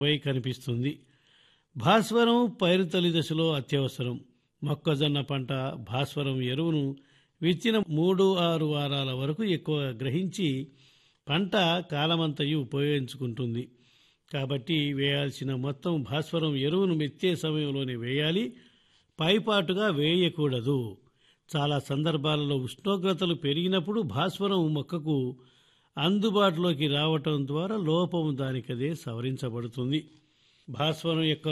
why కనిపిస్తుంది భాస్వరం పైరుతలి దశలో అత్యవసరం మొక్కజొన్న పంట భాస్వరం ఎరువును విత్తిన మూడు ఆరు వారాల వరకు ఎక్కువ గ్రహించి పంట కాలమంతయు ఉపయోగించుకుంటుంది కాబట్టి వేయాల్సిన మొత్తం భాస్వరం ఎరువును మెత్తే సమయంలోనే వేయాలి పైపాటుగా వేయకూడదు చాలా సందర్భాలలో ఉష్ణోగ్రతలు పెరిగినప్పుడు భాస్వరం మొక్కకు అందుబాటులోకి రావటం ద్వారా లోపం దానికదే సవరించబడుతుంది భాస్వరం యొక్క